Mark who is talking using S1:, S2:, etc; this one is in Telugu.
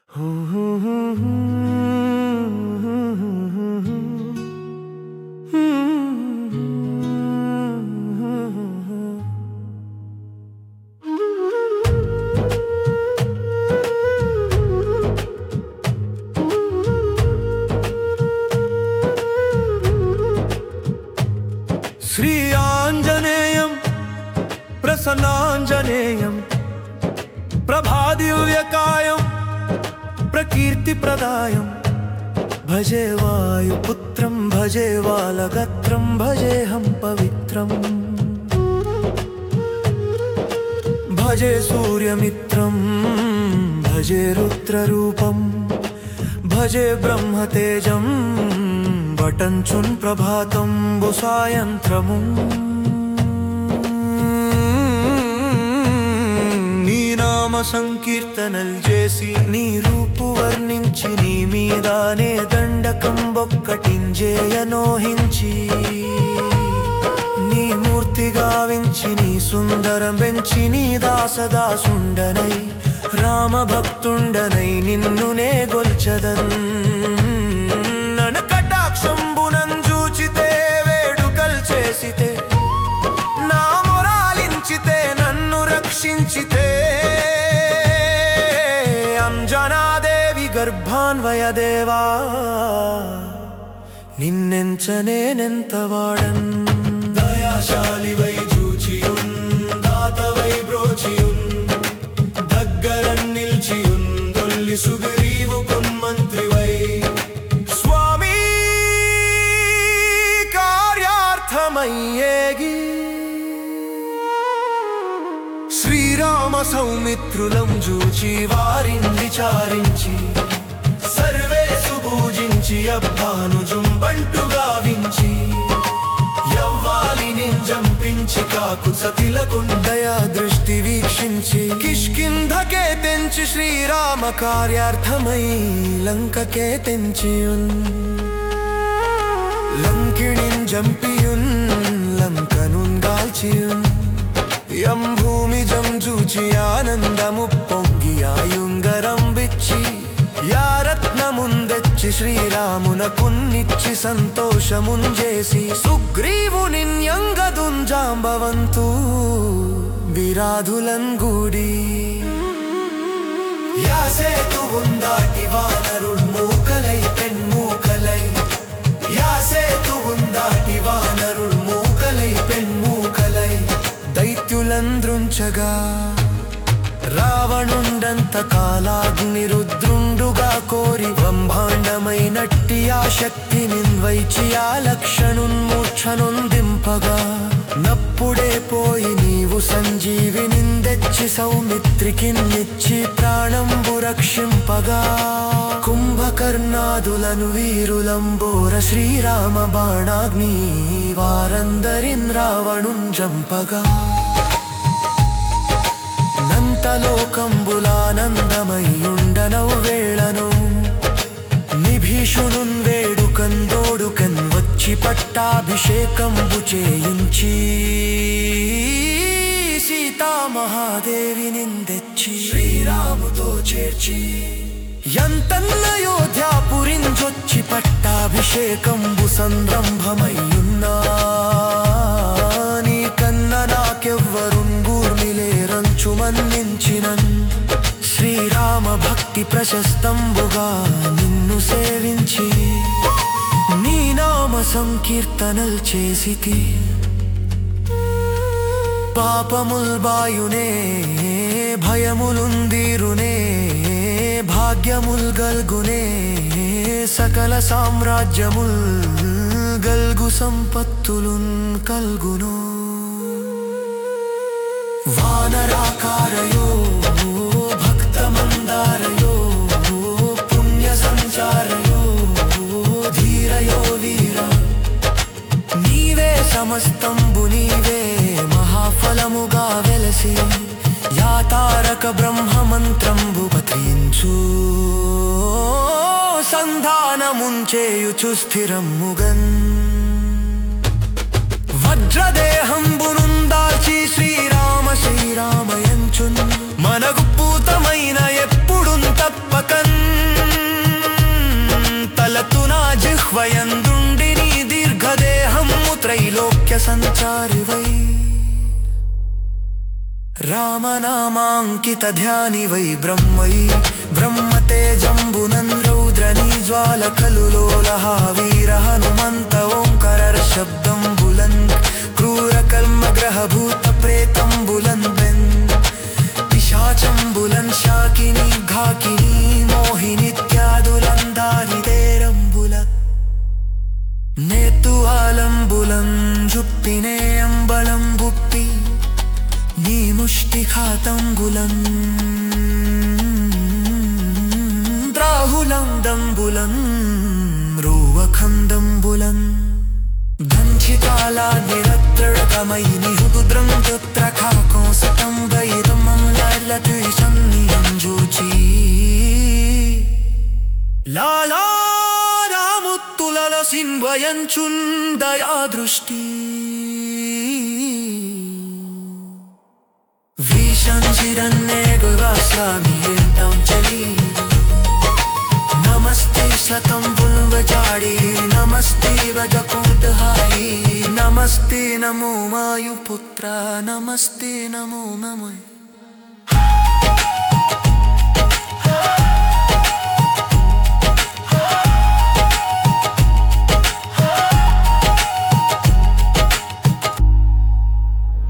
S1: శ్రీ ఆంజనేయం ప్రసన్నాంజనేయం ప్రభాదివ్యకాయం ప్రకీర్తిప్రదాయం భజే వాయుపుత్రం భజే వాలగత్రం భజేహం పవిత్రం భజే సూర్యమిత్రం భజే రుద్రరూపం భజే బ్రహ్మతేజం వటంచున్ ప్రభాతంబు సాయంత్రము నీ నామ సంకీర్తనలు చేసి నీ రూపు వర్ణించి నీ మీదానే దండకం బొక్కటింజేయనోహించి నీ మూర్తి గావించి నీ సుందరం పెంచి నీ దాసదాసుండనై రామ భక్తుండనై నిన్నునే గొల్చదన్ నన్ను కటాక్షంబునంజూచితే వేడుకల్ చేసితే నా మొరాలించితే నన్ను రక్షించితే అంజనాదేవి గర్భాన్వయదేవా నిన్నెంచనేనెంత వాడన్ దయాశాలివై చూచియున్ దాతవై బ్రోచియున్ దగ్గరన్ నిల్చియున్ దొల్లి సుగ్రీవు మంత్రివై స్వామి కార్యార్థమయ్యేగి శ్రీరామ సౌమిత్రులం చూచి వారిని విచారించి సర్వేసు పూజించి అబ్బాను జుంబంటు గావించి యవ్వాలి నింజంపించి కాకు సతిలకుండయా దృష్టి వీక్షించి కిష్కింధకే తెంచి శ్రీరామ కార్యార్థమై లంకకే తెంచియున్ లంకిణిన్ జంపియున్ లంకనున్ గాల్చియున్ యం భూమి జంజూచి ఆనందము పొంగి ఆయుంగరం బిచ్చి యారత్నముందెచ్చి శ్రీరామున కున్నిచ్చి సంతోషముంజేసి సుగ్రీవుని యంగదుంజాంబవంతు విరాధులన్ గూడి యాసేతు ఉందాటి వానరుల్ మూకలై పెన్మూకలై యాసేతు ఉందాటి వానరుల్ మూకలై పెన్మూకలై దైత్యులంద్రుంచగా రావణుండంత కాలాగ్ని రుద్రుండుగా కోరి బ్రహ్మాండమైనట్టి ఆ శక్తి నిన్వైచి ఆ లక్షణున్మూర్ఛనుందింపగా నప్పుడే పోయి నీవు సంజీవి నిందెచ్చి సౌమిత్రికి నిచ్చి ప్రాణంబు రక్షింపగా కుంభకర్ణాదులను వీరులంబోర శ్రీరామ బాణాగ్ని వారందరిన్ రావణున్ జంపగా నంతలోకంబులానందమయ్యుండనవు వేళను నిభీషునున్ వేడుకన్ దోడుకన్ వచ్చి పట్టాభిషేకంబు చేయించి సీతామహాదేవి నిందెచ్చి శ్రీరాముతో చేర్చి ఎంతన్నయోధ్యాపురించొచ్చి పట్టాభిషేకంబు సంరంభమయ్యున్నా నీ కన్న నాకెవ్వరుంగూర్మిలేరంచు మన్నించినన్ శ్రీరామ భక్తి ప్రశస్తంబుగా నిన్ను సేవించి నీ నామ సంకీర్తనల్ చేసితి పాపముల్ బాయునే భయములుందీరునే భాగ్యముల్ గల్గునే సకల సామ్రాజ్యముల్ గల్గు సంపత్తులున్ కల్గును వానరాకారయో భక్తమందారయో పుణ్య సంచారయో ధీరయో వీర నీవే సమస్తంబు నీవే మహాఫలముగా వెలసి యాతారక బ్రహ్మ మంత్రంబు పఠించు సంధానముంచేయుచు స్థిరముగన్ వజ్రదేహంబునుందాల్చి శ్రీరామ శ్రీరామయంచున్ మనగు పూతమైన ఎప్పుడున్ తప్పకన్ వయందుండిని దీర్ఘదేహము త్రైలోక్య సంచారివై రామనామాంకిత ధ్యాని వై బ్రహ్మై బ్రహ్మతేజంబునన్ రౌద్రని జ్వాల ఖలు లోలహ వీర హనుమంత ఓంకర శబ్దం బులన్ క్రూర కల్మ గ్రహ భూత ప్రేతం బులన్ బెన్ పిశాచం బులన్ శాకిని ఘాకిని మోహినిత్యాదులందారిదేరంబుల నేతువాలంబులం జుప్పినే అంబలం గుప్పి నీ ముష్టిఖాతంబులం ద్రాహులం దంబులం రూవఖందంబులం దంచితాలా నిరత్రకమై నిహుద్రం దుత్రఖాకం సతం వైరమం లలతుషం నియంజూచి లాలా రాముత్తులల సిన్వయంచుందయా దృష్టి వీషంచిరన్నే గువాస్వామి ఏతం చలి నమస్తే శతం పుల్వచాడి నమస్తే వజకుంఠహాయి నమస్తే నమో మాయుపుత్ర నమస్తే నమో నమః